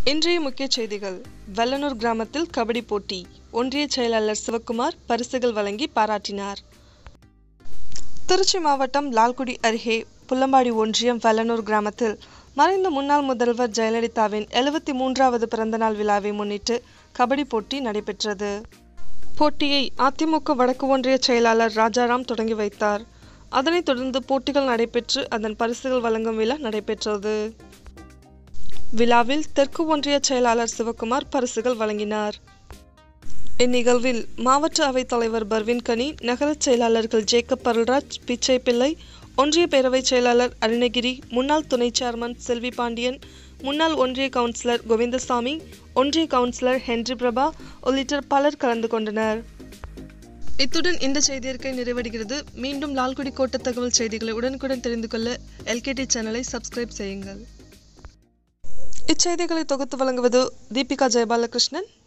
இன்றைய முக்கிய செய்திகள் வெள்ளனூர் கிராமத்தில் கபடி போட்டி ஒன்றிய செயலாளர் சிவக்குமார் பரிசுகள் வழங்கி பாராட்டினார் திருச்சி மாவட்டம் லால்குடி அருகே புல்லம்பாடி ஒன்றியம் வெள்ளனூர் கிராமத்தில் மறைந்த முன்னாள் முதல்வர் ஜெயலலிதாவின் எழுபத்தி மூன்றாவது பிறந்தநாள் விழாவை முன்னிட்டு கபடி போட்டி நடைபெற்றது போட்டியை அதிமுக வடக்கு ஒன்றிய செயலாளர் ராஜாராம் தொடங்கி வைத்தார் அதனைத் தொடர்ந்து போட்டிகள் நடைபெற்று அதன் பரிசுகள் வழங்கும் விழா நடைபெற்றது விழாவில் தெற்கு ஒன்றிய செயலாளர் சிவக்குமார் பரிசுகள் வழங்கினார் இந்நிகழ்வில் மாவட்ட அவைத் தலைவர் பர்வின் கனி நகர செயலாளர்கள் ஜேக்கப் பருள்ராஜ் பிச்சை பிள்ளை ஒன்றிய பேரவைச் செயலாளர் அருணகிரி முன்னாள் துணை சேர்மன் செல்வி பாண்டியன் முன்னாள் ஒன்றிய கவுன்சிலர் கோவிந்தசாமி ஒன்றிய கவுன்சிலர் ஹென்றி பிரபா உள்ளிட்ட பலர் கலந்து கொண்டனர் இத்துடன் இந்த செய்தியறிக்கை நிறைவடைகிறது மீண்டும் லால்குடி கோட்ட தகவல் செய்திகளை உடனுக்குடன் தெரிந்து கொள்ள எல்கேடி சேனலை சப்ஸ்கிரைப் செய்யுங்கள் இச்செய்திகளை தொகுத்து வழங்குவது தீபிகா ஜெயபாலகிருஷ்ணன்